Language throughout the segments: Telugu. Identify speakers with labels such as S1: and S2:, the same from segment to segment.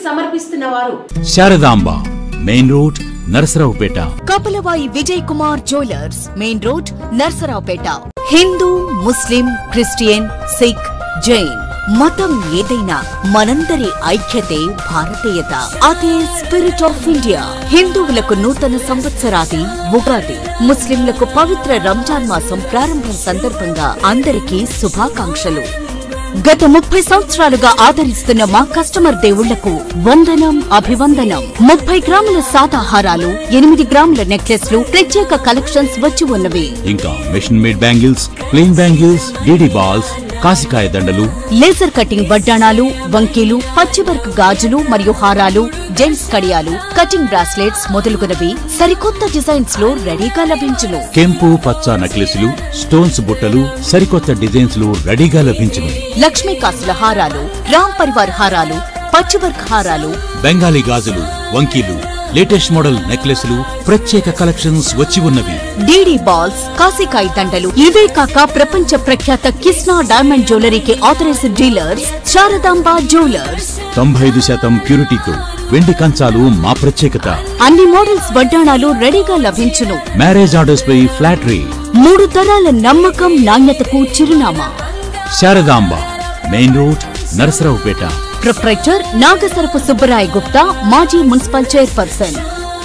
S1: సమర్పిస్తున్న వారు
S2: Sharadamba main road Narasaraopet
S3: Kapalavayi Vijay Kumar jewellers main road Narsaraopet Hindu Muslim Christian Sikh Jain మతం ఏదైనా మనందరి ఐక్యతే భారతీయత అదే స్పిరిట్ ఆఫ్ ఇండియా హిందువులకు నూతన సంవత్సరాది ఉగాది ముస్లింలకు పవిత్ర రంజాన్ మాసం ప్రారంభం సందర్భంగా అందరికీ శుభాకాంక్షలు గత ముప్పై సంవత్సరాలుగా ఆదరిస్తున్న మా కస్టమర్ దేవుళ్లకు వందనం అభివందనం ముప్పై గ్రాముల సాదాహారాలు ఎనిమిది గ్రాముల నెక్లెస్లు ప్రత్యేక కలెక్షన్స్ వచ్చి ఉన్నవి
S2: ఇంకా machine made bangles plain bangles DD balls కాసికాయ దండలు
S3: లేజర్ కటింగ్ వడ్డాణాలు వంకీలు పచ్చివర్క్ గాజులు మరియు హారాలు జెంట్స్ కడియాలు కటింగ్ బ్రాస్లెట్స్ మొదలుగునవి సరికొత్త డిజైన్స్ లో రెడీగా లభించును
S2: కెంపు పచ్చ నెక్లెస్లు స్టోన్స్ బుట్టలు సరికొత్త డిజైన్స్ లో రెడీగా లభించును
S3: లక్ష్మీ కాసుల హారాలు రామ్ పరివార్ హారాలు పచ్చివర్క్ హారాలు
S2: బెంగాలీ గాజులు వంకీలు లేటెస్ట్ మోడల్ నెక్లెస్లు ప్రత్యేక కలెక్షన్స్ వచ్చి ఉన్నవి
S3: డీడీ బాల్స్ కాసికాయ దండలు ఇవే కాక ప్రపంచ ప్రఖ్యాత కిస్నా డైమండ్ జ్యువెలరీకి ఆథరైజ్డ్ డీలర్స్ శారదాంబ జ్యువెలర్స్
S2: తొంభై ఐదు శాతం ప్యూరిటీతో వెండి కంచాలు మా ప్రత్యేకత
S3: అన్ని మోడల్స్ వడ్డాణాలు రెడీగా లభించును
S2: మ్యారేజ్ ఆర్డర్స్ పై ఫ్లాట్ రేట్
S3: మూడు తరాల నమ్మకం నాణ్యతకు చిరునామా
S2: Sharadamba main road Narasaraopet
S3: proprietor Nagasarapu Subbarai Gupta మాజీ మున్సిపల్ చైర్పర్సన్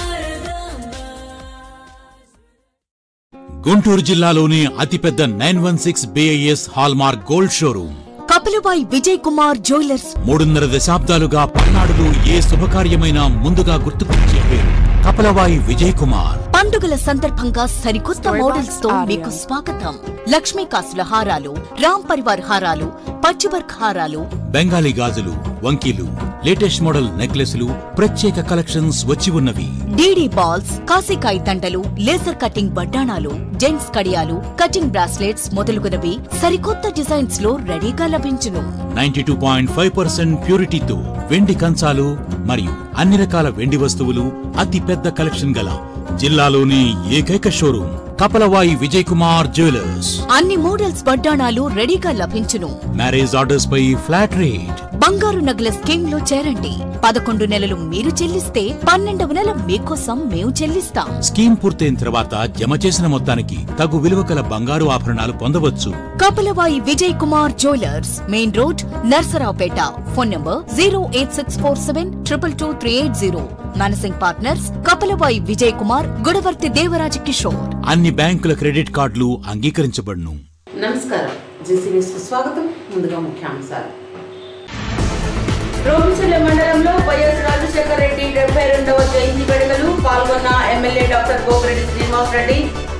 S2: గుంటూరు జిల్లాలోని అతిపెద్ద nine one six BIS hallmark gold showroom
S3: కపిలబాయ్ Vijay Kumar jewellers
S2: మూడున్నర దశాబ్దాలుగా పల్నాడులో ఏ శుభకార్యమైనా ముందుగా గుర్తుకొచ్చే పేరు కపలవాయి విజయ్ కుమార్
S3: పండుగల సందర్భంగా సరికొత్త మోడల్స్ తో మీకు స్వాగతం లక్ష్మీ కాసుల హారాలు రామ్ పరివార్ హారాలు పచ్చివర్క్ హారాలు
S2: బెంగాలీ గాజులు వంకీలు లేటెస్ట్ మోడల్ నెక్లెస్లు ప్రత్యేక కలెక్షన్స్ వచ్చి ఉన్నవి
S3: డీడీ బాల్స్ కాసికాయ దండలు లేజర్ కటింగ్ వడ్డాణాలు జెంట్స్ కడియాలు కటింగ్ బ్రాస్లెట్స్ మొదలుగునవి సరికొత్త డిజైన్స్ లో రెడీగా లభించును
S2: ninety two point five percent ప్యూరిటీతో వెండి కంచాలు మరియు అన్ని రకాల వెండి వస్తువులు అతి పెద్ద కలెక్షన్ గల జిల్లాలోని ఏకైక షోరూమ్ కపలవాయి విజయ్ కుమార్ జ్యువెలర్స్
S3: అన్ని మోడల్స్ వడ్డాణాలు రెడీగా లభించును
S2: మ్యారేజ్ ఆర్డర్స్ పై ఫ్లాట్ రేట్
S3: బంగారు నగల స్కీమ్ లో చేరండి పదకొండు నెలలు మీరు చెల్లిస్తే పన్నెండవ నెల మీకోసం మేము చెల్లిస్తాం
S2: స్కీమ్ పూర్తయిన తర్వాత జమ చేసిన మొత్తానికి తగు విలువ కల బంగారు ఆభరణాలు పొందవచ్చు
S3: Kapalavayi Vijay Kumar jewellers main road Narasaraopet phone number zero eight six four seven triple two three eight zero managing partners Kapalavayi Vijay Kumar Gudavarthi Devaraj Kishore
S2: అన్ని బ్యాంకుల క్రెడిట్ కార్డులు అంగీకరించబడును
S1: నమస్కారం జీసీ న్యూస్ కు స్వాగతం ముందుగా ముఖ్యాంశాలు రోమిచెల్ల మండలంలో వైఎస్ రాజశేఖర రెడ్డి డెబ్బై రెండవ జయంతి వేడుకలు పాల్గొన్న ఎమ్మెల్యే డాక్టర్ గోపిరెడ్డి శ్రీనివాస్ రెడ్డి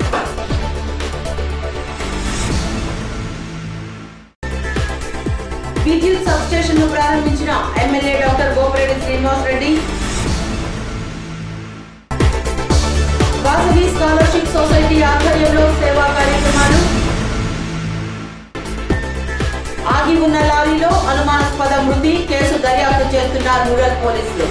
S1: విద్యుత్ సబ్స్టేషన్ ను ప్రారంభించిన MLA doctor Gopireddy Srinivas Reddy Vasavi scholarship society ఆధ్వర్యంలో సేవా కార్యక్రమాలు ఆగి ఉన్న లారీలో అనుమానాస్పద మృతి కేసు దర్యాప్తు చేస్తున్న రూరల్ పోలీసులు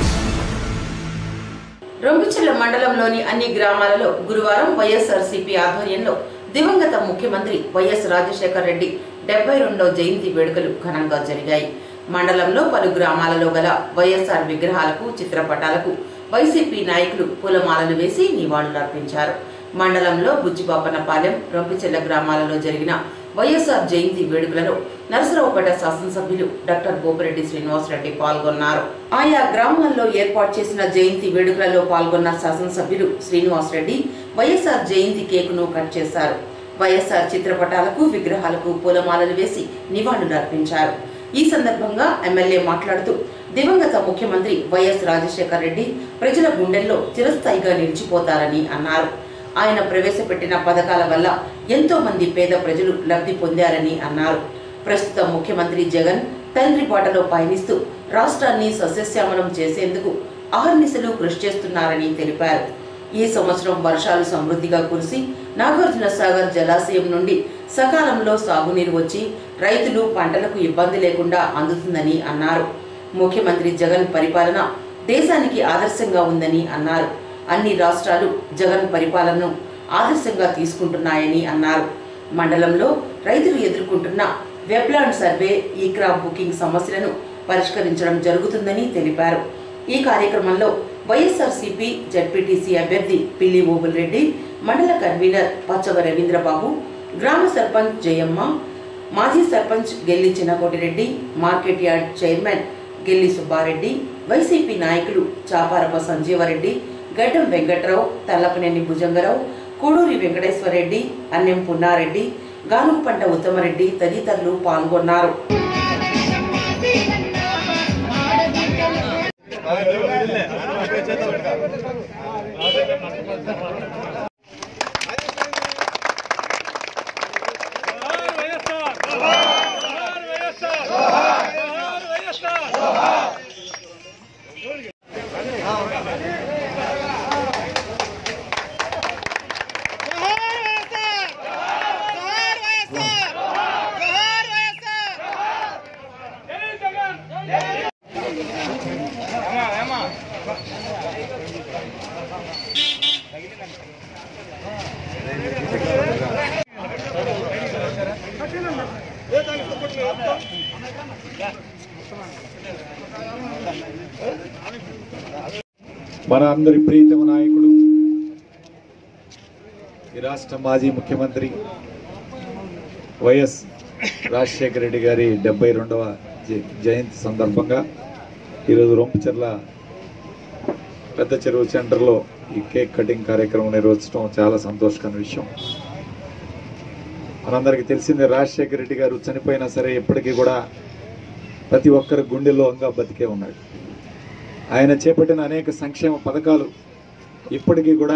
S1: రొంపిచెర్ల మండలంలోని అన్ని గ్రామాలలో గురువారం వైఎస్ఆర్సీపీ ఆధ్వర్యంలో దివంగత ముఖ్యమంత్రి వైఎస్ రాజశేఖర రెడ్డి డెబ్బై రెండవ జయంతి వేడుకలు ఘనంగా జరిగాయి మండలంలో పలు గ్రామాలలో గల వైఎస్ఆర్ విగ్రహాలకు చిత్రపటాలకు వైసీపీ నాయకులు పూలమాలలు వేసి నివాళులర్పించారు మండలంలో బుజ్జిబాపనపాలెం రొంపిచెల్ల గ్రామాలలో జరిగిన వైఎస్ఆర్ జయంతి వేడుకలలో నరసరావుపేట శాసనసభ్యులు డాక్టర్ గోపిరెడ్డి శ్రీనివాసరెడ్డి పాల్గొన్నారు ఆయా గ్రామాల్లో ఏర్పాటు చేసిన జయంతి వేడుకలలో పాల్గొన్న శాసనసభ్యులు శ్రీనివాసరెడ్డి వైఎస్ఆర్ జయంతి కేకును కట్ చేశారు వైఎస్ఆర్ చిత్రపటాలకు విగ్రహాలకు పూలమాలలు వేసి నివాళులర్పించారు ఈ సందర్భంగా ఎమ్మెల్యే మాట్లాడుతూ దివంగత ముఖ్యమంత్రి వైఎస్ రాజశేఖర రెడ్డి ప్రజల గుండెల్లో చిరస్థాయిగా నిలిచిపోతారని అన్నారు ఆయన ప్రవేశపెట్టిన పథకాల వల్ల ఎంతో మంది పేద ప్రజలు లబ్ధి పొందారని అన్నారు ప్రస్తుత ముఖ్యమంత్రి జగన్ తండ్రి బాటలో పయనిస్తూ రాష్ట్రాన్ని సస్యశ్యామలం చేసేందుకు అహర్నిశలు కృషి చేస్తున్నారని తెలిపారు ఈ సంవత్సరం వర్షాలు సమృద్ధిగా కురిసి నాగార్జున సాగర్ జలాశయం నుండి సకాలంలో సాగునీరు వచ్చి రైతులు పంటలకు ఇబ్బంది లేకుండా అందుతుందని అన్నారు ముఖ్యమంత్రి జగన్ పరిపాలన దేశానికి ఆదర్శంగా ఉందని అన్నారు అన్ని రాష్ట్రాలు జగన్ పరిపాలనను ఆదర్శంగా తీసుకుంటున్నాయని అన్నారు మండలంలో రైతులు ఎదుర్కొంటున్న Webland survey E crop booking సమస్యలను పరిష్కరించడం జరుగుతుందని తెలిపారు ఈ కార్యక్రమంలో వైఎస్ఆర్సీపీ జడ్పీటీసీ అభ్యర్థి పిల్లి ఓబుల్ రెడ్డి మండల కన్వీనర్ పచ్చవ రవీంద్రబాబు గ్రామ సర్పంచ్ జయమ్మ మాజీ sarpanch Gelli Chinnakotireddy market yard chairman Gelli Subbareddy YCP నాయకులు చాపారప సంజీవరెడ్డి గడ్డం వెంకట్రావు తల్లపనేని భుజంగరావు కోడూరి వెంకటేశ్వరరెడ్డి అన్నెం పున్నారెడ్డి గానుగుపంట ఉత్తమరెడ్డి తదితరులు పాల్గొన్నారు
S4: మన అందరి ప్రీతమ నాయకుడు ఈ రాష్ట్ర మాజీ ముఖ్యమంత్రి వైఎస్ రాజశేఖర రెడ్డి గారి డెబ్బై రెండవ జ- జయంతి సందర్భంగా ఈరోజు రొంపచెర్ల పెద్ద చెరువు సెంటర్లో ఈ కేక్ కటింగ్ కార్యక్రమం నిర్వహించడం చాలా సంతోషకరమైన విషయం మనందరికీ తెలిసిందే రాజశేఖర రెడ్డి గారు చనిపోయినా సరే ఎప్పటికీ కూడా ప్రతి ఒక్కరి గుండెల్లో అంగా బతికే ఉన్నాడు ఆయన చేపట్టిన అనేక సంక్షేమ పథకాలు ఇప్పటికీ కూడా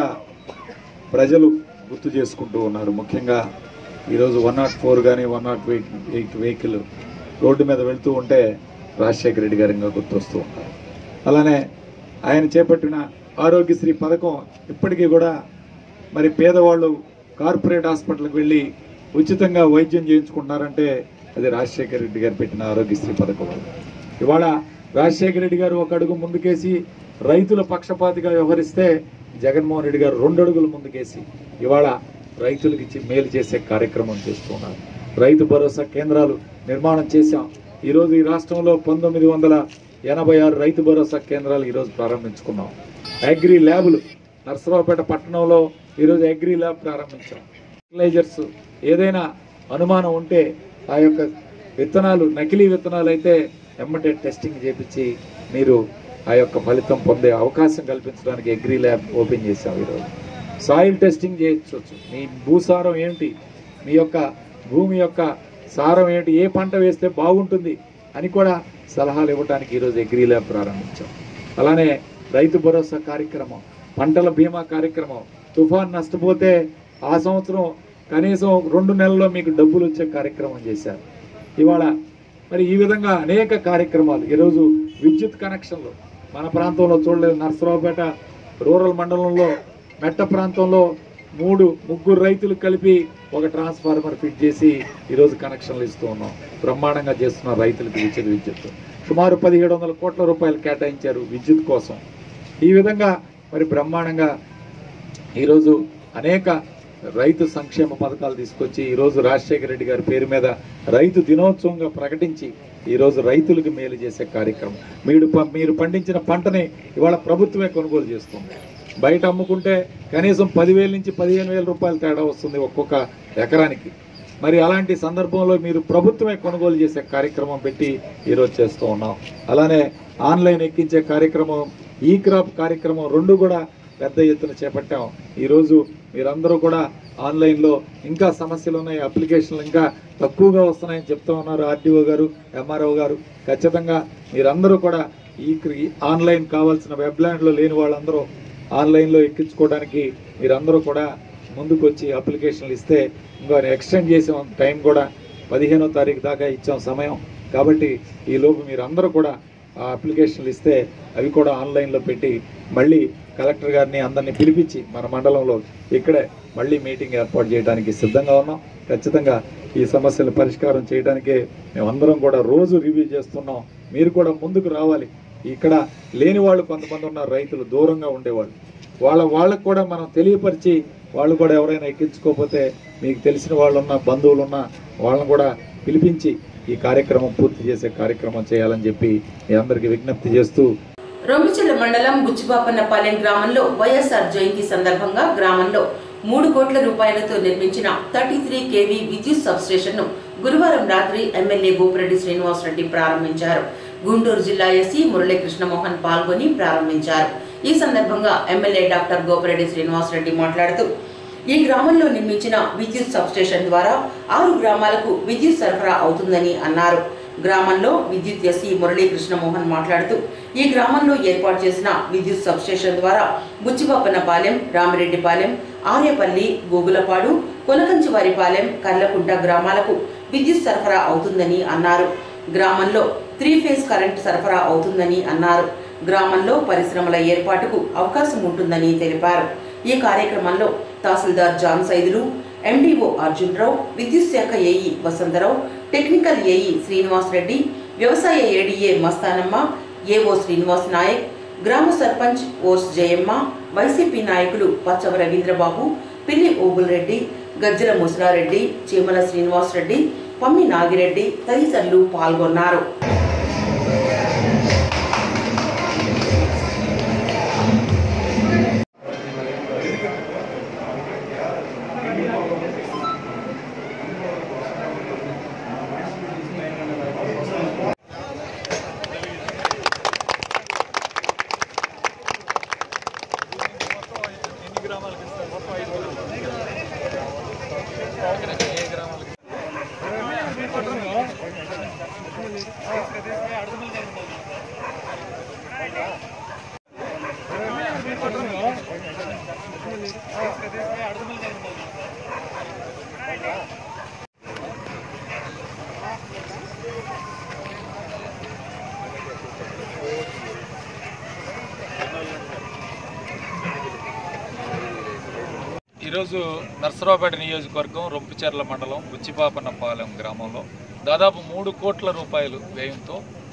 S4: ప్రజలు గుర్తు చేసుకుంటూ ఉన్నారు ముఖ్యంగా ఈరోజు వన్ నాట్ ఫోర్ కానీ one not eight vehicle road మీద వెళ్తూ ఉంటే రాజశేఖర రెడ్డి గారు ఇంకా గుర్తొస్తూ ఉంటారు అలానే ఆయన చేపట్టిన ఆరోగ్యశ్రీ పథకం ఇప్పటికీ కూడా మరి పేదవాళ్ళు కార్పొరేట్ హాస్పిటల్కి వెళ్ళి ఉచితంగా వైద్యం చేయించుకుంటున్నారంటే అది రాజశేఖర రెడ్డి గారు పెట్టిన ఆరోగ్యశ్రీ పథకం ఇవాళ రాజశేఖర రెడ్డి గారు ఒక అడుగు ముందుకేసి రైతుల పక్షపాతిగా వ్యవహరిస్తే జగన్మోహన్ రెడ్డి గారు రెండు అడుగులు ముందుకేసి ఇవాళ రైతులకు ఇచ్చి మేలు చేసే కార్యక్రమం చేస్తున్నారు రైతు భరోసా కేంద్రాలు నిర్మాణం చేశాం ఈరోజు ఈ రాష్ట్రంలో పంతొమ్మిది వందల ఎనభై ఆరు రైతు భరోసా కేంద్రాలు ఈరోజు ప్రారంభించుకున్నాం అగ్రి ల్యాబులు నర్సరావుపేట పట్టణంలో ఈరోజు అగ్రి ల్యాబ్ ప్రారంభించాం ఫర్టిలైజర్స్ ఏదైనా అనుమానం ఉంటే ఆ యొక్క విత్తనాలు నకిలీ విత్తనాలు అయితే ఎమ్మటే టెస్టింగ్ చేపించి మీరు ఆ యొక్క ఫలితం పొందే అవకాశం కల్పించడానికి అగ్రి ల్యాబ్ ఓపెన్ చేశాం ఈరోజు సాయిల్ టెస్టింగ్ చేయొచ్చు మీ భూసారం ఏమిటి మీ యొక్క భూమి యొక్క సారం ఏంటి ఏ పంట వేస్తే బాగుంటుంది అని కూడా సలహాలు ఇవ్వడానికి ఈరోజు అగ్రి ల్యాబ్ ప్రారంభించాం అలానే రైతు భరోసా కార్యక్రమం పంటల బీమా కార్యక్రమం తుఫాన్ నష్టపోతే ఆ సంవత్సరం కనీసం రెండు నెలల్లో మీకు డబ్బులు వచ్చే కార్యక్రమం చేశారు ఇవాళ మరి ఈ విధంగా అనేక కార్యక్రమాలు ఈరోజు విద్యుత్ కనెక్షన్లు మన ప్రాంతంలో చూడలేదు నర్సరావుపేట రూరల్ మండలంలో మెట్ట ప్రాంతంలో మూడు ముగ్గురు రైతులు కలిపి ఒక ట్రాన్స్ఫార్మర్ ఫిట్ చేసి ఈరోజు కనెక్షన్లు ఇస్తూ ఉన్నాం బ్రహ్మాండంగా చేస్తున్న రైతులకు విద్యుత్ విద్యుత్ సుమారు పదిహేడు వందల కోట్ల రూపాయలు కేటాయించారు విద్యుత్ కోసం ఈ విధంగా మరి బ్రహ్మాండంగా ఈరోజు అనేక రైతు సంక్షేమ పథకాలు తీసుకొచ్చి ఈరోజు రాజశేఖర రెడ్డి గారి పేరు మీద రైతు దినోత్సవంగా ప్రకటించి ఈరోజు రైతులకు మేలు చేసే కార్యక్రమం మీరు ప- మీరు పండించిన పంటని ఇవాళ ప్రభుత్వమే కొనుగోలు చేస్తుంది బయట అమ్ముకుంటే కనీసం పదివేల నుంచి పదిహేను వేల రూపాయలు తేడా వస్తుంది ఒక్కొక్క ఎకరానికి మరి అలాంటి సందర్భంలో మీరు ప్రభుత్వమే కొనుగోలు చేసే కార్యక్రమం పెట్టి ఈరోజు చేస్తూ ఉన్నాం అలానే ఆన్లైన్ ఎక్కించే కార్యక్రమం ఈ క్రాప్ కార్యక్రమం రెండు కూడా పెద్ద ఎత్తున చేపట్టాం ఈరోజు మీరందరూ కూడా ఆన్లైన్లో ఇంకా సమస్యలు ఉన్నాయి అప్లికేషన్లు ఇంకా తక్కువగా వస్తున్నాయని చెప్తా ఉన్నారు ఆర్డీఓ గారు ఎంఆర్ఓ గారు ఖచ్చితంగా మీరందరూ కూడా ఈ క్రి- ఈ ఆన్లైన్ కావాల్సిన వెబ్లాండ్లో లేని వాళ్ళందరూ ఆన్లైన్లో ఎక్కించుకోవడానికి మీరందరూ కూడా ముందుకు వచ్చి అప్లికేషన్లు ఇస్తే ఇంకా ఎక్స్టెండ్ చేసాం టైం కూడా పదిహేనో తారీఖు దాకా ఇచ్చాం సమయం కాబట్టి ఈ లోపు మీరందరూ కూడా ఆ అప్లికేషన్లు ఇస్తే అవి కూడా ఆన్లైన్లో పెట్టి మళ్ళీ కలెక్టర్ గారిని అందరినీ పిలిపించి మన మండలంలో ఇక్కడే మళ్ళీ మీటింగ్ ఏర్పాటు చేయడానికి సిద్ధంగా ఉన్నాం ఖచ్చితంగా ఈ సమస్యలు పరిష్కారం చేయడానికే మేమందరం కూడా రోజు రివ్యూ చేస్తున్నాం మీరు కూడా ముందుకు రావాలి ఇక్కడ లేని వాళ్ళు కొంతమంది ఉన్నారు రైతులు దూరంగా ఉండేవాళ్ళు వాళ్ళ వాళ్ళకు కూడా మనం తెలియపరిచి వాళ్ళు కూడా ఎవరైనా ఎక్కించుకోకపోతే మీకు తెలిసిన వాళ్ళు ఉన్న బంధువులు ఉన్న వాళ్ళని కూడా పిలిపించి ఈ కార్యక్రమం పూర్తి చేసే కార్యక్రమం చేయాలని చెప్పి మీ అందరికీ విజ్ఞప్తి చేస్తూ
S1: రొమ్మిచెల మండలం బుచ్చిబాపన్నపాలెం గ్రామంలో వైఎస్ఆర్ జయంతి సందర్భంగా గ్రామంలో మూడు కోట్ల రూపాయలతో నిర్మించిన థర్టీ త్రీ కేవీ విద్యుత్ సబ్స్టేషన్ ను గురువారం రాత్రి ఎమ్మెల్యే గోపిరెడ్డి శ్రీనివాసరెడ్డి ప్రారంభించారు గుంటూరు జిల్లా ఎస్సీ మురళీ కృష్ణమోహన్ పాల్గొని ప్రారంభించారు ఈ సందర్భంగా ఎమ్మెల్యే డాక్టర్ గోపిరెడ్డి శ్రీనివాసరెడ్డి మాట్లాడుతూ ఈ గ్రామంలో నిర్మించిన విద్యుత్ సబ్స్టేషన్ ద్వారా ఆరు గ్రామాలకు విద్యుత్ సరఫరా అవుతుందని అన్నారు గ్రామంలో విద్యుత్ ఎస్సీ మురళీ కృష్ణమోహన్ మాట్లాడుతూ ఈ గ్రామంలో ఏర్పాటు చేసిన విద్యుత్ సబ్స్టేషన్ ద్వారా బుచ్చిబాపన్నపాలెం రామిరెడ్డిపాలెం ఆర్యపల్లి గోగులపాడు కొనకంచివారిపాలెం కర్లకుంట గ్రామాలకు విద్యుత్ సరఫరా అవుతుందని అన్నారు గ్రామంలో త్రీ ఫేజ్ కరెంట్ సరఫరా అవుతుందని అన్నారు గ్రామంలో పరిశ్రమల ఏర్పాటుకు అవకాశం ఉంటుందని తెలిపారు ఈ కార్యక్రమంలో తహసీల్దార్ జాన్ సైదులు ఎండీఓ అర్జున్రావు విద్యుత్ శాఖ AE Vasantharao technical AE Srinivas Reddy వ్యవసాయ ఏడీఏ మస్తానమ్మ ఏఓ శ్రీనివాస్ నాయక్ గ్రామ సర్పంచ్ ఓస్ జయమ్మ వైసీపీ నాయకులు పచ్చవ రవీంద్రబాబు పిల్లి ఓబుల్రెడ్డి గజ్జల ముసలారెడ్డి చీమల శ్రీనివాస్ రెడ్డి పమ్మి నాగిరెడ్డి తదితరులు పాల్గొన్నారు
S5: ఈరోజు నర్సరావుపేట నియోజకవర్గం రొంపిచెర్ల మండలం బుచ్చిపాపన్నపాలెం గ్రామంలో దాదాపు మూడు కోట్ల రూపాయలు వ్యయంతో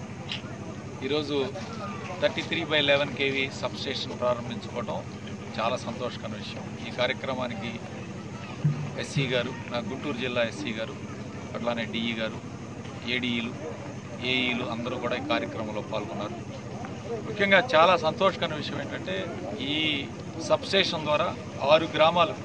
S5: ఈరోజు thirty three by eleven KV substation ప్రారంభించుకోవడం చాలా సంతోషకరమైన విషయం ఈ కార్యక్రమానికి ఎస్సీ గారు నా గుంటూరు జిల్లా ఎస్సీ గారు అట్లానే డిఈ గారు ఏడీఈలు ఏఈలు అందరూ కూడా ఈ కార్యక్రమంలో పాల్గొన్నారు ముఖ్యంగా చాలా సంతోషకరమైన విషయం ఏంటంటే ఈ సబ్స్టేషన్ ద్వారా ఆరు గ్రామాలు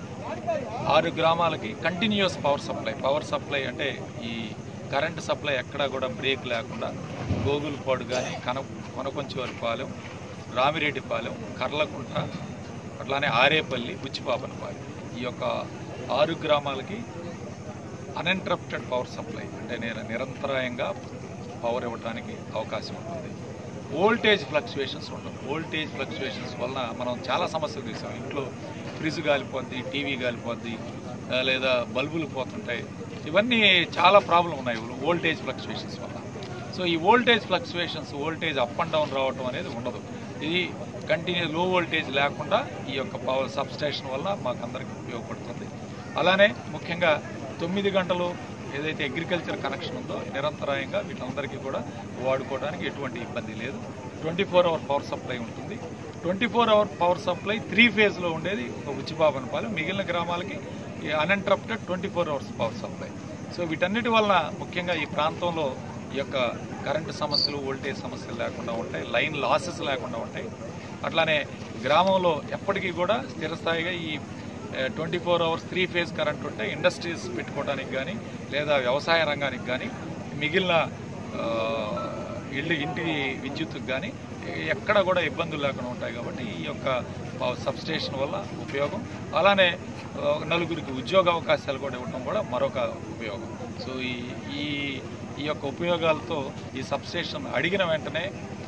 S5: ఆరు గ్రామాలకి continuous power supply power supply అంటే ఈ కరెంట్ సప్లై ఎక్కడా కూడా బ్రేక్ లేకుండా గోగులపాడు కానీ కన కొనకొంచివారిపాలెం రామిరెడ్డిపాలెం కర్లకుంట అట్లానే ఆరేపల్లి బుచ్చిపాపనపాలెం ఈ యొక్క ఆరు గ్రామాలకి అన్ఇంటరప్టెడ్ పవర్ సప్లై అంటే నిర నిరంతరాయంగా పవర్ ఇవ్వడానికి అవకాశం ఉంటుంది వోల్టేజ్ ఫ్లక్చువేషన్స్ ఉండవు వోల్టేజ్ ఫ్లక్చువేషన్స్ వలన మనం చాలా సమస్యలు చూసాం ఇంట్లో ఫ్రిడ్జ్ కాలిపోద్ది టీవీ కాలిపోద్ది ఆ, లేదా బల్బులు పోతుంటాయి ఇవన్నీ చాలా ప్రాబ్లం ఉన్నాయి వోల్టేజ్ ఫ్లక్చువేషన్స్ వల్ల సో ఈ voltage fluctuations voltage up and down రావటం అనేది ఉండదు ఇది కంటిన్యూ లో వోల్టేజ్ లేకుండా ఈ యొక్క పవర్ సబ్స్టేషన్ వల్ల మాకు అందరికీ ఉపయోగపడుతుంది అలానే ముఖ్యంగా తొమ్మిది గంటలు ఏదైతే అగ్రికల్చర్ కనెక్షన్ ఉందో నిరంతరాయంగా వీళ్ళందరికీ కూడా వాడుకోవడానికి ఎటువంటి ఇబ్బంది లేదు twenty four hour power supply ఉంటుంది twenty four hour power supply three ఫేజ్లో ఉండేది ఒక ఉచ్చిబాబనపాలెం మిగిలిన గ్రామాలకి uninterrupted twenty four hours power supply so వీటన్నిటి వలన ముఖ్యంగా ఈ ప్రాంతంలో ఈ యొక్క కరెంటు సమస్యలు వోల్టేజ్ సమస్యలు లేకుండా ఉంటాయి లైన్ లాసెస్ లేకుండా ఉంటాయి అట్లానే గ్రామంలో ఎప్పటికీ కూడా స్థిరస్థాయిగా ఈ twenty four hours three phase current ఉంటే ఇండస్ట్రీస్ పెట్టుకోవడానికి కానీ లేదా వ్యవసాయ రంగానికి కానీ మిగిలిన ఆ, ఇల్లు ఇంటి విద్యుత్తుకు కానీ ఎక్కడ కూడా ఇబ్బందులు లేకుండా ఉంటాయి కాబట్టి ఈ యొక్క సబ్స్టేషన్ వల్ల ఉపయోగం అలానే ఆ, నలుగురికి ఉద్యోగ అవకాశాలు కూడా ఇవ్వడం కూడా మరొక ఉపయోగం సో ఈ ఈ ఈ యొక్క ఉపయోగాలతో ఈ సబ్స్టేషన్ అడిగిన వెంటనే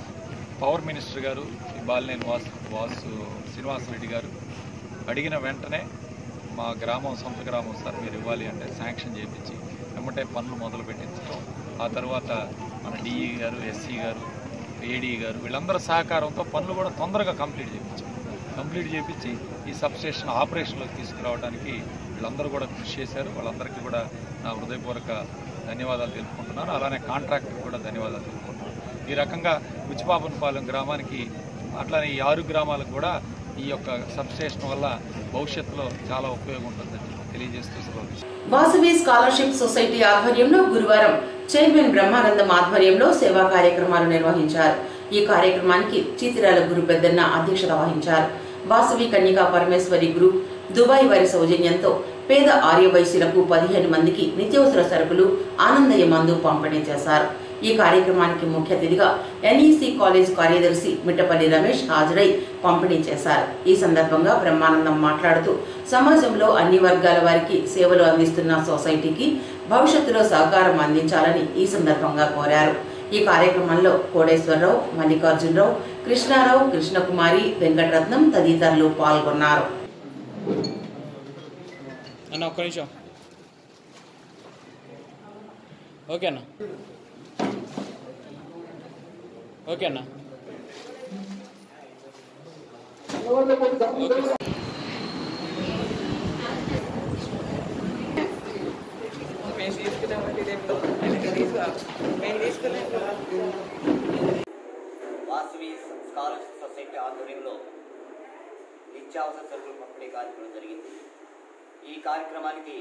S5: పవర్ మినిస్టర్ గారు ఈ బాలినేని వాసు వాసు శ్రీనివాసరెడ్డి గారు అడిగిన వెంటనే మా గ్రామం సొంత గ్రామం సార్ మీరు ఇవ్వాలి అంటే శాంక్షన్ చేయించి వెంబటే పనులు మొదలు పెట్టించడం ఆ తర్వాత మన డిఈ గారు ఎస్సీ గారు ఏడీ గారు వీళ్ళందరి సహకారంతో పనులు కూడా తొందరగా కంప్లీట్ చేయించాం కంప్లీట్ చేయించి ఈ సబ్స్టేషన్ ఆపరేషన్లోకి తీసుకురావడానికి వీళ్ళందరూ కూడా కృషి చేశారు వాళ్ళందరికీ కూడా నా హృదయపూర్వక ధన్యవాదాలు తెలుపుకుంటున్నాను అలానే కాంట్రాక్టర్ కూడా ధన్యవాదాలు తెలుపుకుంటున్నాను ఈ రకంగా ఉచ్చిపాపనపాలెం గ్రామానికి అట్లానే ఈ ఆరు గ్రామాలకు కూడా ఈ యొక్క సబ్స్టేషన్ వల్ల భవిష్యత్తులో చాలా ఉపయోగం ఉంటుందని తెలియజేస్తూ సెలవు
S1: వాసవి స్కాలర్షిప్ సొసైటీ ఆధ్వర్యంలో గురువారం చైర్మన్ బ్రహ్మానందం ఆధ్వర్యంలో సేవా కార్యక్రమాలు నిర్వహించారు ఈ కార్యక్రమానికి చీతిరాల గురు పెద్దన్న అధ్యక్షత వహించారు వాసవి కన్యకా పరమేశ్వరి గ్రూప్ దుబాయ్ వారి సౌజన్యంతో పేద ఆర్యవైశ్యులకు పదిహేను మందికి నిత్యావసర సరుకులు ఆనందయ్య మందు పంపిణీ చేశారు ఈ కార్యక్రమానికి ముఖ్య అతిథిగా ఎన్ఈసి కాలేజ్ కార్యదర్శి మిట్టపల్లి రమేష్ హాజరై పంపిణీ చేశారు ఈ సందర్భంగా బ్రహ్మానందం మాట్లాడుతూ సమాజంలో అన్ని వర్గాల వారికి సేవలు అందిస్తున్న సొసైటీకి భవిష్యత్తులో సహకారం అందించాలని ఈ సందర్భంగా కోరారు ఈ కార్యక్రమంలో కోడేశ్వరరావు మల్లికార్జునరావు కృష్ణారావు కృష్ణకుమారి వెంకటరత్నం తదితరులు పాల్గొన్నారు
S6: అన్న ఒక్క నిమిషం ఓకే అన్న ఓకే అన్న
S7: వాసవి స్కాలర్షిప్ సొసైటీ ఆధ్వర్యంలో నిత్యావసర సరుకులు పంపిణీ కార్యక్రమం జరిగింది ఈ కార్యక్రమానికి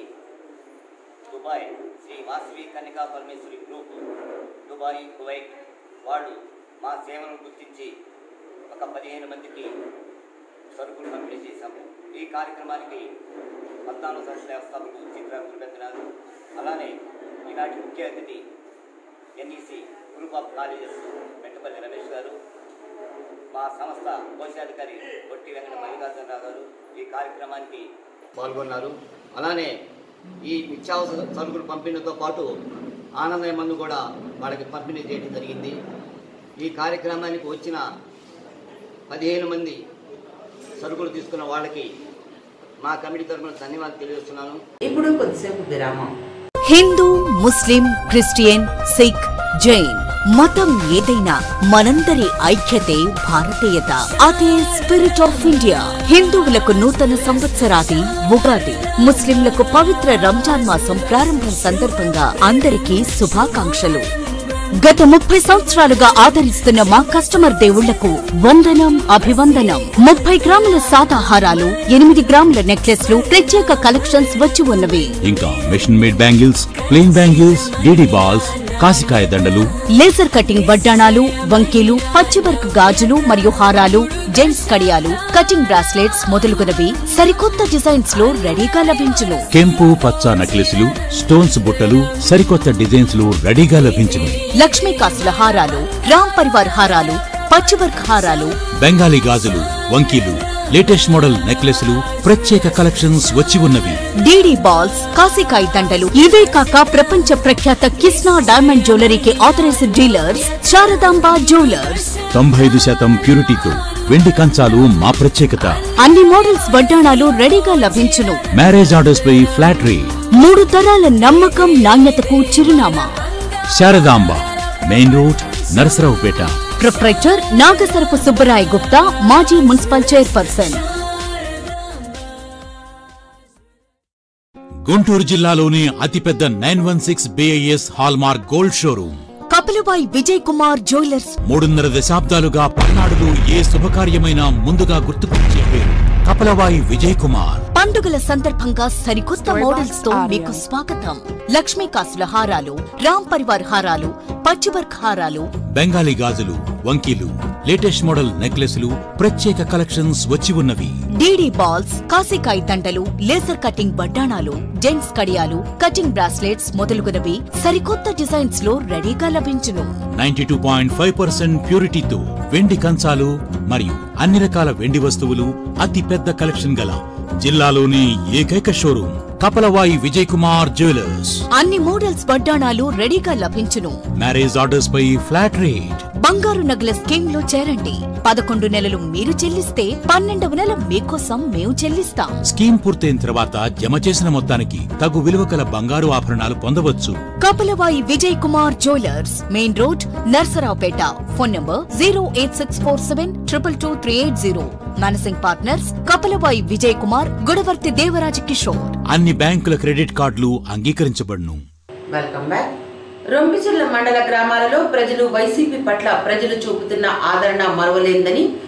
S7: Dubai Shri Vasavi Kanyaka Parameswari group Dubai Kuwait వాళ్ళు మా సేవలను గుర్తించి ఒక పదిహేను మందికి సరుకులు పంపిణీ చేశాము ఈ కార్యక్రమానికి పద్నాలుగు సంవత్సరాల వ్యవస్థాపకులు చిత్రాకులు పెద్దనారు అలానే ఈనాటి ముఖ్య అతిథి NEC group of colleges Mettapalli Ramesh garu మా సంస్థ కోశాధికారి పొట్టి వెంకట మల్లికార్జునరావు గారు ఈ కార్యక్రమానికి పాల్గొన్నారు అలానే ఈ నిత్యావసర సరుకులు పంపిణీతో పాటు ఆనందయ మందు కూడా వాళ్ళకి పంపిణీ చేయడం జరిగింది ఈ కార్యక్రమానికి వచ్చిన పదిహేను మంది సరుకులు తీసుకున్న వాళ్ళకి మా కమిటీ తరఫున ధన్యవాదాలు తెలియజేస్తున్నాను
S1: ఇప్పుడు కొద్దిసేపు విరామం
S3: హిందూ ముస్లిం క్రిస్టియన్ సిక్ జైన్ మతం ఏదైనా మనందరి ఐక్యతే భారతీయత అదే స్పిరిట్ ఆఫ్ ఇండియా హిందువులకు నూతన సంవత్సరాది ఉగాది ముస్లింలకు పవిత్ర రంజాన్ మాసం ప్రారంభం సందర్భంగా అందరికీ శుభాకాంక్షలు గత ముప్పై సంవత్సరాలుగా ఆదరిస్తున్న మా కస్టమర్ దేవుళ్లకు వందనం అభివందనం ముప్పై గ్రాముల సాదాహారాలు ఎనిమిది గ్రాముల నెక్లెస్లు ప్రత్యేక కలెక్షన్స్ వచ్చి ఉన్నవి
S2: ఇంకా machine made bangles plain bangles DD balls కాసికాయ దండలు
S3: లేజర్ కటింగ్ వడ్డాణాలు వంకీలు పచ్చివర్క్ గాజులు మరియు హారాలు జెంట్స్ కడియాలు కటింగ్ బ్రాస్లెట్స్ మొదలుగునవి సరికొత్త డిజైన్స్ లో రెడీగా లభించును
S2: కెంపు పచ్చ నెక్లెస్లు స్టోన్స్ బుట్టలు సరికొత్త డిజైన్స్ లు రెడీగా లభించును
S3: లక్ష్మీ కాసుల హారాలు రామ్ పరివార్ హారాలు పచ్చివర్క్ హారాలు
S2: బెంగాలీ గాజులు వంకీలు లేటెస్ట్ మోడల్ నెక్లెస్లు ప్రత్యేక కలెక్షన్స్ వచ్చి ఉన్నవి
S3: డీడీ బాల్స్ కాసికాయ దండలు ఇవే కాక ప్రపంచ ప్రఖ్యాత కిస్నా డైమండ్ జ్యువెలరీకి ఆథరైజ్డ్ డీలర్స్ శారదాంబ జ్యువెలర్స్
S2: తొంభై ఐదు శాతం ప్యూరిటీతో వెండి కంచాలు మా ప్రత్యేకత
S3: అన్ని మోడల్స్ వడ్డాణాలు రెడీగా లభించును
S2: మ్యారేజ్ ఆర్డర్స్ పై ఫ్లాట్ రేట్
S3: మూడు తరాల నమ్మకం నాణ్యతకు చిరునామా
S2: Sharadamba main road Narasaraopet
S3: proprietor Nagasarapu Subbarai Gupta మాజీ మున్సిపల్ చైర్పర్సన్
S2: గుంటూరు జిల్లాలోని అతిపెద్ద nine one six BIS hallmark gold showroom
S3: కపిలబాయ్ Vijay Kumar jewellers
S2: మూడున్నర దశాబ్దాలుగా పల్నాడులో ఏ శుభకార్యమైనా ముందుగా గుర్తుకొచ్చే పేరు కపలవాయి విజయ్ కుమార్
S3: పండుగల సందర్భంగా సరికొత్త మోడల్స్ తో మీకు స్వాగతం లక్ష్మీ కాసుల హారాలు రామ్ పరివార్ హారాలు పచ్చివర్క్ హారాలు
S2: బెంగాలీ గాజులు వంకీలు లేటెస్ట్ మోడల్ నెక్లెస్లు ప్రత్యేక కలెక్షన్స్ వచ్చి ఉన్నవి
S3: డీడీ బాల్స్ కాసికాయ దండలు లేజర్ కటింగ్ వడ్డాణాలు జెంట్స్ కడియాలు కటింగ్ బ్రాస్లెట్స్ మొదలుగునవి సరికొత్త డిజైన్స్ లో రెడీగా లభించును
S2: ninety two point five percent ప్యూరిటీతో వెండి కంచాలు మరియు అన్ని రకాల వెండి వస్తువులు అతి పెద్ద కలెక్షన్ గల జిల్లాలోని ఏకైక షోరూమ్ కపలవాయి విజయ్ కుమార్ జ్యువెలర్స్
S3: అన్ని మోడల్స్ వడ్డాణాలు రెడీగా లభించును
S2: మ్యారేజ్ ఆర్డర్స్ పై ఫ్లాట్ రేట్
S3: బంగారు నగల స్కీమ్ లో చేరండి పదకొండు నెలలు మీరు చెల్లిస్తే పన్నెండవ నెల మీకోసం మేము చెల్లిస్తాం
S2: స్కీమ్ పూర్తయిన తర్వాత జమ చేసిన మొత్తానికి తగు విలువ కల బంగారు ఆభరణాలు పొందవచ్చు
S3: Kapalavayi Vijay Kumar jewellers main road Narasaraopet phone number zero eight six four seven triple two three eight zero managing partners Kapalavayi Vijay Kumar Gudavarthi Devaraja Kishore
S2: అన్ని బ్యాంకుల క్రెడిట్ కార్డులు అంగీకరించబడును
S1: వెల్కమ్ బ్యాక్ రొంపిచెర్ల మండల గ్రామాలలో ప్రజలు వైసీపీ పట్ల ప్రజలు చూపుతున్న ఆదరణ మరవలేందని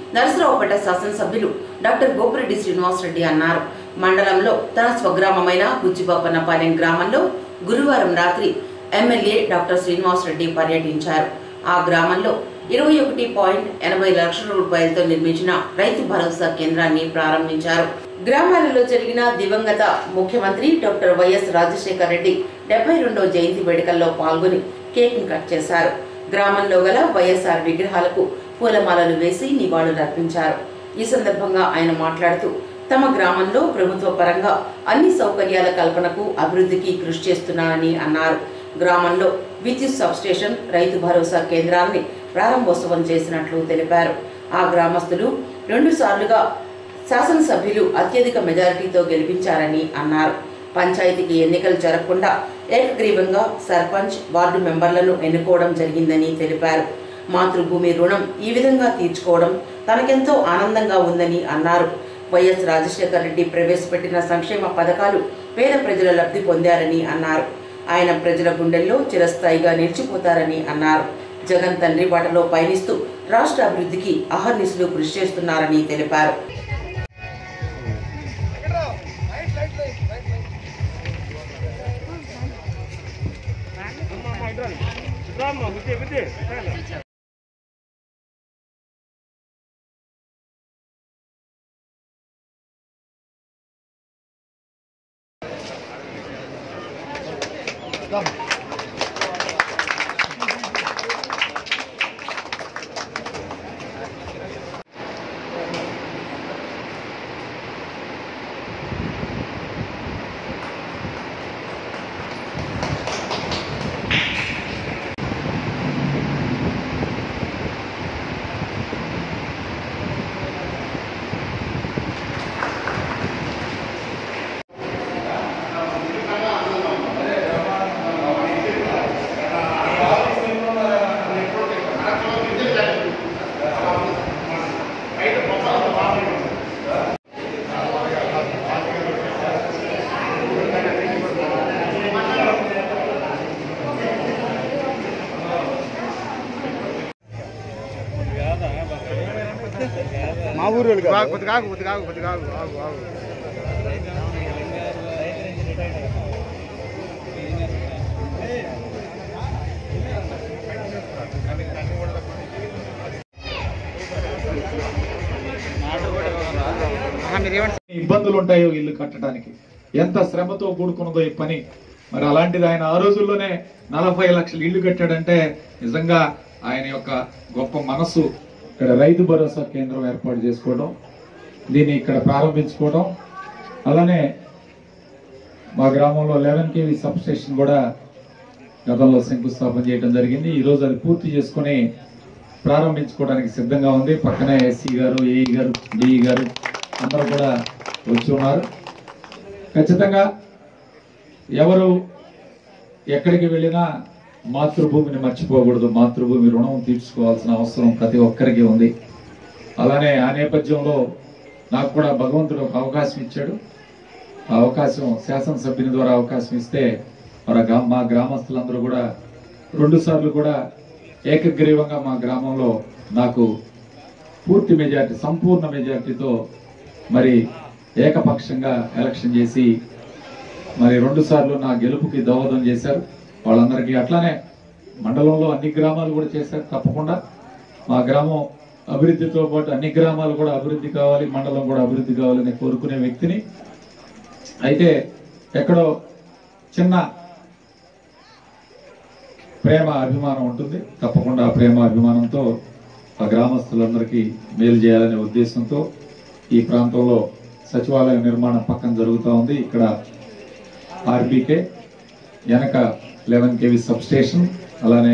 S1: నరసరావుపేట శాసనసభ్యులు డాక్టర్ గోపిరెడ్డి శ్రీనివాసరెడ్డి అన్నారు మండలంలో తన స్వగ్రామమైన బుచ్చిబాపన్నపాలెం గ్రామంలో గురువారం రాత్రి ఎమ్మెల్యే డాక్టర్ శ్రీనివాసరెడ్డి పర్యటించారు ఆ గ్రామంలో ఇరవై ఒకటి పాయింట్ ఎనభై లక్షల రూపాయలతో నిర్మించిన రైతు భరోసా కేంద్రాన్ని ప్రారంభించారు గ్రామాలలో జరిగిన దివంగత ముఖ్యమంత్రి డాక్టర్ వైఎస్ రాజశేఖర రెడ్డి డెబ్బై రెండవ జయంతి వేడుకల్లో పాల్గొని కేక్ కట్ చేశారు గ్రామంలో గల వైఎస్ఆర్ విగ్రహాలకు పూలమాలలు వేసి నివాళులర్పించారు ఈ సందర్భంగా ఆయన మాట్లాడుతూ తమ గ్రామంలో ప్రభుత్వ పరంగా అన్ని సౌకర్యాల కల్పనకు అభివృద్ధికి కృషి చేస్తున్నానని అన్నారు గ్రామంలో విద్యుత్ సబ్స్టేషన్ రైతు భరోసా కేంద్రాన్ని ప్రారంభోత్సవం చేసినట్లు తెలిపారు ఆ గ్రామస్తులు రెండు సార్లుగా శాసనసభ్యులు అత్యధిక మెజారిటీతో గెలిపించారని అన్నారు పంచాయతీకి ఎన్నికలు జరగకుండా ఏకగ్రీవంగా సర్పంచ్ వార్డు మెంబర్లను ఎన్నుకోవడం జరిగిందని తెలిపారు మాతృభూమి రుణం ఈ విధంగా తీర్చుకోవడం తనకెంతో ఆనందంగా ఉందని అన్నారు వైఎస్ రాజశేఖర రెడ్డి ప్రవేశపెట్టిన సంక్షేమ పథకాలు పేద ప్రజల లబ్ధి పొందారని అన్నారు ఆయన ప్రజల గుండెల్లో చిరస్థాయిగా నిలిచిపోతారని అన్నారు జగన్ తండ్రి బాటలో పయనిస్తూ రాష్ట్ర అభివృద్ధికి అహర్నిశలు కృషి చేస్తున్నారని తెలిపారు
S8: మా ఊరు కొద్దిగా ఆగు, కొద్దిగా ఆగు, కొద్దిగా ఆగు, ఆగు, ఆగు. ఆహా, మీరేమంటారు
S4: ఇబ్బందులు ఉంటాయో ఇల్లు కట్టడానికి ఎంత శ్రమతో కూడుకున్నదో ఈ పని మరి అలాంటిది ఆయన ఆ రోజుల్లోనే నలభై లక్షలు ఇల్లు కట్టాడంటే నిజంగా ఆయన యొక్క గొప్ప మనస్సు ఇక్కడ రైతు భరోసా కేంద్రం ఏర్పాటు చేసుకోవడం దీన్ని ఇక్కడ ప్రారంభించుకోవడం అలానే మా గ్రామంలో లెవెన్ కేవీ సబ్ స్టేషన్ కూడా గతంలో శంకుస్థాపన చేయడం జరిగింది ఈ రోజు అది పూర్తి చేసుకొని ప్రారంభించుకోవడానికి సిద్ధంగా ఉంది పక్కనే ఎస్సీ గారు ఏఈ గారు డిఈ గారు అందరూ కూడా వచ్చి ఉన్నారు ఖచ్చితంగా ఎవరు ఎక్కడికి వెళ్ళినా మాతృభూమిని మర్చిపోకూడదు మాతృభూమి రుణం తీర్చుకోవాల్సిన అవసరం ప్రతి ఒక్కరికి ఉంది అలానే ఆ నేపథ్యంలో నాకు కూడా భగవంతుడు ఒక అవకాశం ఇచ్చాడు ఆ అవకాశం శాసనసభ్యుని ద్వారా అవకాశం ఇస్తే మరి గా- మా గ్రామస్తులందరూ కూడా రెండు సార్లు కూడా ఏకగ్రీవంగా మా గ్రామంలో నాకు పూర్తి మెజార్టీ సంపూర్ణ మెజార్టీతో మరి ఏకపక్షంగా ఎలక్షన్ చేసి మరి రెండు సార్లు నా గెలుపుకి దోహదం చేశారు వాళ్ళందరికీ అట్లానే మండలంలో అన్ని గ్రామాలు కూడా చేశారు తప్పకుండా మా గ్రామం అభివృద్ధితో పాటు అన్ని గ్రామాలు కూడా అభివృద్ధి కావాలి మండలం కూడా అభివృద్ధి కావాలని కోరుకునే వ్యక్తిని అయితే ఎక్కడో చిన్న ప్రేమ అభిమానం ఉంటుంది తప్పకుండా ఆ ప్రేమ అభిమానంతో ఆ గ్రామస్తులందరికీ మేలు చేయాలనే ఉద్దేశంతో ఈ ప్రాంతంలో సచివాలయ నిర్మాణం పక్కన జరుగుతూ ఉంది ఇక్కడ ఆర్బీకే వెనక లెవెన్ కేవీ సబ్ స్టేషన్ అలానే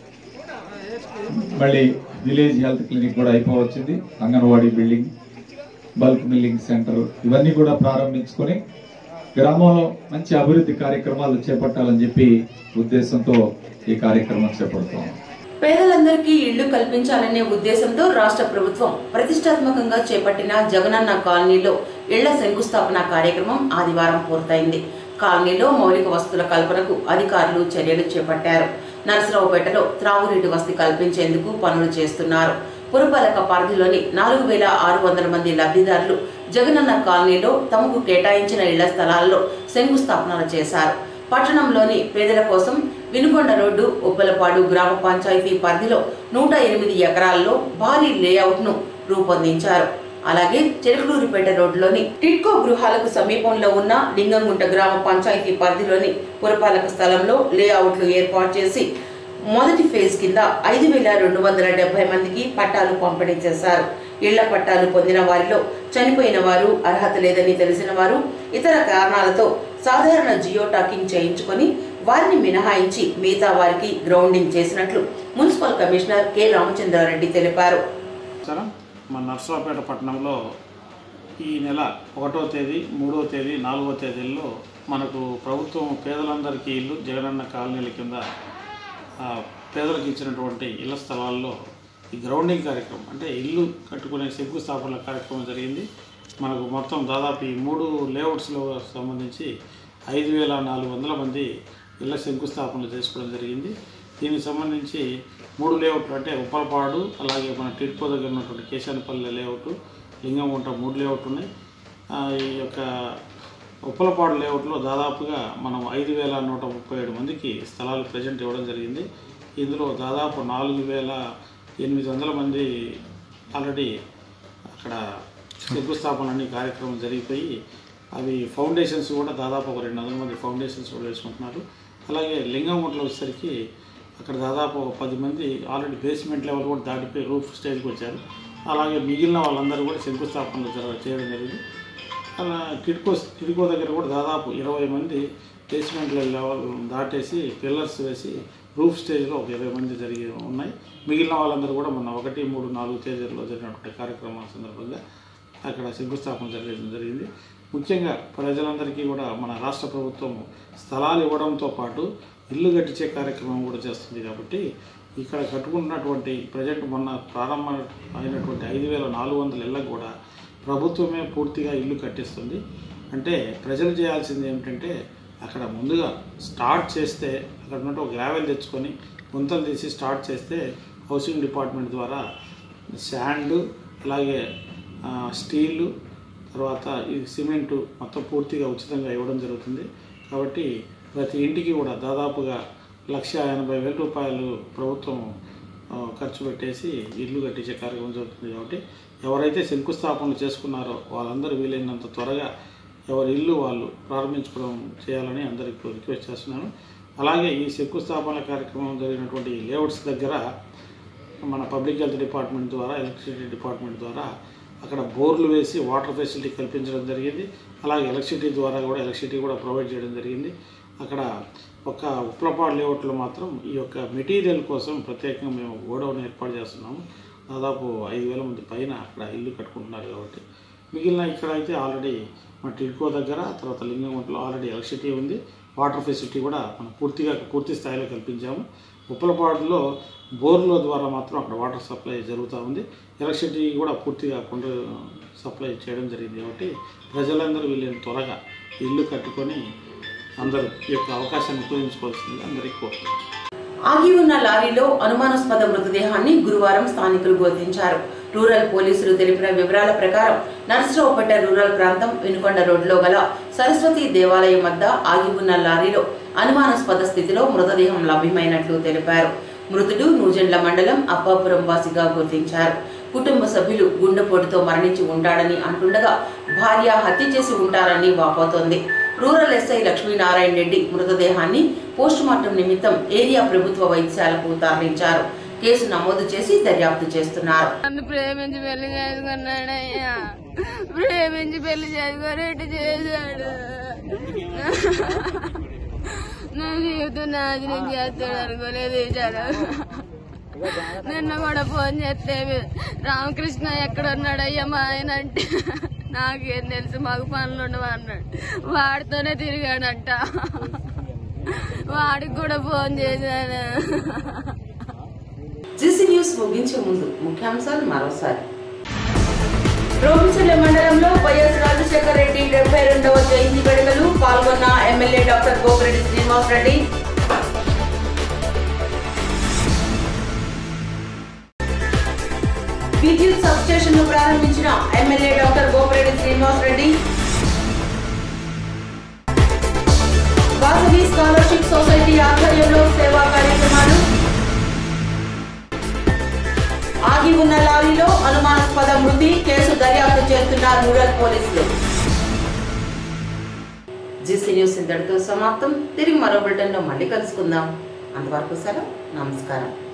S4: మళ్ళీ విలేజ్ హెల్త్ క్లినిక్ కూడా అయిపోవచ్చింది anganwadi building bulk milling centre ఇవన్నీ కూడా ప్రారంభించుకొని గ్రామంలో మంచి అభివృద్ధి కార్యక్రమాలు చేపట్టాలని చెప్పి ఉద్దేశంతో ఈ కార్యక్రమం చేపడుతాం
S1: పేదలందరికీ ఇళ్లు కల్పించాలనే ఉద్దేశంతో రాష్ట్ర ప్రభుత్వం ప్రతిష్టాత్మకంగా చేపట్టిన జగనన్న కాలనీలో ఇళ్ల శంకుస్థాపన కార్యక్రమం ఆదివారం పూర్తయింది కాలనీలో మౌలిక వస్తువుల కల్పనకు అధికారులు చర్యలు చేపట్టారు నరసరావుపేటలో త్రాగునీటి వసతి కల్పించేందుకు పనులు చేస్తున్నారు పురపాలక పరిధిలోని నాలుగు వేల ఆరు వందల మంది లబ్ధిదారులు జగనన్న కాలనీలో తమకు కేటాయించిన ఇళ్ల స్థలాల్లో శంకుస్థాపనలు చేశారు పట్టణంలోని పేదల కోసం వినుకొండ రోడ్డు ఉప్పలపాడు గ్రామ పంచాయతీ పరిధిలో నూట ఎనిమిది ఎకరాల్లో భారీ లేఅవుట్ను రూపొందించారు అలాగే చెరుకులూరిపేట రోడ్లోని టిడ్కో గృహాలకు సమీపంలో ఉన్న లింగంగుంట గ్రామ పంచాయతీ పరిధిలోని పురపాలక స్థలంలో లేఅవుట్లు ఏర్పాటు చేసి మొదటి ఫేజ్ కింద ఐదు వేల రెండు వందల డెబ్బై మందికి పట్టాలు పంపిణీ చేశారు ఇళ్ల పట్టాలు పొందిన వారిలో చనిపోయిన వారు అర్హత లేదని తెలిసిన వారు ఇతర కారణాలతో సాధారణ జియో టాకింగ్ చేయించుకొని వారిని మినహాయించి మిగతా వారికి గ్రౌండింగ్ చేసినట్లు మున్సిపల్ కమిషనర్ కె రామచంద్రారెడ్డి తెలిపారు
S9: నమస్కారం మన నర్సరావుపేట పట్టణంలో ఈ నెల ఒకటో తేదీ మూడో తేదీ నాలుగో తేదీల్లో మనకు ప్రభుత్వం పేదలందరికీ ఇల్లు జగనన్న కాలనీల కింద ఆ, పేదలకు ఇచ్చినటువంటి ఇళ్ల స్థలాల్లో ఈ గ్రౌండింగ్ కార్యక్రమం అంటే ఇల్లు కట్టుకునే శంకుస్థాపనల కార్యక్రమం జరిగింది మనకు మొత్తం దాదాపు ఈ మూడు లేఅవుట్స్లో సంబంధించి ఐదు వేల నాలుగు వందల మంది ఇళ్ల శంకుస్థాపనలు చేసుకోవడం జరిగింది దీనికి సంబంధించి మూడు లేఅవుట్లు అంటే ఉప్పలపాడు అలాగే మన టిడ్కో దగ్గర ఉన్నటువంటి కేశానపల్లి లేఅవుట్ లింగంగుంట మూడు లేఅవుట్ ఉన్నాయి ఆ, ఈ యొక్క ఉప్పలపాడు లేఅవుట్లో దాదాపుగా మనం ఐదు వేల నూట ముప్పై ఏడు మందికి స్థలాలు ప్రజెంట్ ఇవ్వడం జరిగింది ఇందులో దాదాపు నాలుగు వేల ఎనిమిది వందల మంది ఆల్రెడీ అక్కడ శంకుస్థాపన అన్ని కార్యక్రమం జరిగిపోయి అవి ఫౌండేషన్స్ కూడా దాదాపు ఒక రెండు వందల మంది ఫౌండేషన్స్ కూడా వేసుకుంటున్నారు అలాగే లింగంగుంటలో వచ్చేసరికి అక్కడ దాదాపు ఒక పది మంది ఆల్రెడీ బేస్మెంట్ లెవెల్ కూడా దాటిపోయి రూఫ్ స్టేజ్కి వచ్చారు అలాగే మిగిలిన వాళ్ళందరూ కూడా శంకుస్థాపనలు జర- చేయడం జరిగింది అలా టిడ్కో టిడ్కో దగ్గర కూడా దాదాపు ఇరవై మంది బేస్మెంట్ లెవెల్ దాటేసి పిల్లర్స్ వేసి రూఫ్ స్టేజ్లో ఒక ఇరవై మంది జరిగి ఉన్నాయి మిగిలిన వాళ్ళందరూ కూడా మొన్న ఒకటి మూడు నాలుగు తేదీల్లో జరిగినటువంటి కార్యక్రమాల సందర్భంగా అక్కడ శంకుస్థాపన జరగడం జరిగింది ముఖ్యంగా ప్రజలందరికీ కూడా మన రాష్ట్ర ప్రభుత్వం స్థలాలు ఇవ్వడంతో పాటు ఇల్లు కట్టించే కార్యక్రమం కూడా చేస్తుంది కాబట్టి ఇక్కడ కట్టుకున్నటువంటి ప్రజెంట్ మొన్న ప్రారంభం అయినటువంటి ఐదు వేల నాలుగు వందల ఇళ్ళకు కూడా ప్రభుత్వమే పూర్తిగా ఇల్లు కట్టిస్తుంది అంటే ప్రజలు చేయాల్సింది ఏమిటంటే అక్కడ ముందుగా స్టార్ట్ చేస్తే అక్కడ ఉన్నట్టు ఒక గ్రావెల్ తెచ్చుకొని గుంతలు తీసి స్టార్ట్ చేస్తే హౌసింగ్ డిపార్ట్మెంట్ ద్వారా శాండ్ అలాగే ఆ, స్టీలు తర్వాత ఈ సిమెంటు మొత్తం పూర్తిగా ఉచితంగా ఇవ్వడం జరుగుతుంది కాబట్టి ప్రతి ఇంటికి కూడా దాదాపుగా లక్ష ఎనభై వేల రూపాయలు ప్రభుత్వం ఆ, ఖర్చు పెట్టేసి ఇల్లు కట్టించే కార్యక్రమం జరుగుతుంది కాబట్టి ఎవరైతే శంకుస్థాపనలు చేసుకున్నారో వాళ్ళందరూ వీలైనంత త్వరగా ఎవరి ఇల్లు వాళ్ళు ప్రారంభించుకోవడం చేయాలని అందరికీ రిక్వెస్ట్ చేస్తున్నాను అలాగే ఈ శంకుస్థాపన కార్యక్రమం జరిగినటువంటి లేఅవుట్స్ దగ్గర మన పబ్లిక్ హెల్త్ డిపార్ట్మెంట్ ద్వారా ఎలక్ట్రిసిటీ డిపార్ట్మెంట్ ద్వారా అక్కడ బోర్లు వేసి వాటర్ ఫెసిలిటీ కల్పించడం జరిగింది అలాగే ఎలక్ట్రిసిటీ ద్వారా కూడా ఎలక్ట్రిసిటీ కూడా ప్రొవైడ్ చేయడం జరిగింది అక్కడ ఒక ఉప్లపాడు లేఅవుట్లో మాత్రం ఈ యొక్క మెటీరియల్ కోసం ప్రత్యేకంగా మేము గోడౌన్ ఏర్పాటు చేస్తున్నాము దాదాపు ఐదు వేల మంది పైన అక్కడ ఇల్లు కట్టుకుంటున్నారు కాబట్టి మిగిలిన ఇక్కడ అయితే ఆల్రెడీ మన టిడ్కో దగ్గర తర్వాత లింగంగుంటలో ఆల్రెడీ ఎలక్ట్రిసిటీ ఉంది వాటర్ ఫెసిలిటీ కూడా మనం పూర్తిగా పూర్తి స్థాయిలో కల్పించాము ఉప్పలపాడులో బోర్ల ద్వారా మాత్రం అక్కడ వాటర్ సప్లై జరుగుతూ ఉంది ఎలక్ట్రిసిటీ కూడా పూర్తిగా కొండ సప్లై చేయడం జరిగింది కాబట్టి ప్రజలందరూ వీళ్ళని త్వరగా ఇల్లు కట్టుకొని అందరూ ఈ యొక్క అవకాశాన్ని ఉపయోగించుకోవాల్సింది అందరికీ కోరుతున్నాను
S1: ఆగి ఉన్న లారీలో అనుమానాస్పద మృతదేహాన్ని గురువారం స్థానికులు గుర్తించారు రూరల్ పోలీసులు తెలిపిన వివరాల ప్రకారం నరసరావుపేట రూరల్ ప్రాంతం వినుకొండ రోడ్లో గల సరస్వతి దేవాలయం వద్ద ఆగి ఉన్న లారీలో అనుమానాస్పద స్థితిలో మృతదేహం లభ్యమైనట్లు తెలిపారు మృతుడు నూజెండ్ల మండలం అప్పాపురం వాసిగా గుర్తించారు కుటుంబ సభ్యులు గుండెపోటుతో మరణించి ఉంటాడని అంటుండగా భార్య హత్య చేసి ఉంటారని వాపోతోంది రూరల్ ఎస్ఐ లక్ష్మీనారాయణ రెడ్డి మృతదేహాన్ని పోస్టుమార్టం నిమిత్తం ఏరియా ప్రభుత్వ వైద్యశాలకు తరలించారు కేసు నమోదు చేసి దర్యాప్తు చేస్తున్నారు
S10: నన్ను ప్రేమించి పెళ్లి చేసుకున్నాడయ్యా ప్రేమించి పెళ్లి చేసుకొని ఇటు చేశాడు నా జీవితం నాశనం చేస్తాడు అనుకోలేదు ఈశాడు నిన్న కూడా ఫోన్ చేస్తే రామకృష్ణ ఎక్కడ ఉన్నాడయ్యా మా ఆయన అంటే నాకేం తెలుసు మాకు పనులు ఉండవు అన్నాడు వాడితోనే తిరిగాడంట వాడికి కూడా ఫోన్ చేశాను
S1: జీసీ న్యూస్ ముగించే ముందు ముఖ్యాంశాలు మరోసారి రోమిచర్ల మండలంలో వైఎస్ రాజశేఖర రెడ్డి డెబ్బై రెండవ జయంతి వేడుకలు పాల్గొన్న ఎమ్మెల్యే డాక్టర్ గోపిరెడ్డి శ్రీనివాస్ రెడ్డి విద్యుత్ సబ్స్టేషన్ ను ప్రారంభించిన MLA doctor Gopireddy Srinivas Reddy Vasavi scholarship society ఆధ్వర్యంలో సేవా కార్యక్రమాలు ఆగి ఉన్న లారీలో అనుమానాస్పద మృతి కేసు దర్యాప్తు చేస్తున్న రూరల్ పోలీసులు జీసీ న్యూస్ ఇంతటితో సమాప్తం తిరిగి మరో బులెటిన్లో మళ్ళీ కలుసుకుందాం అంతవరకు సెలవు నమస్కారం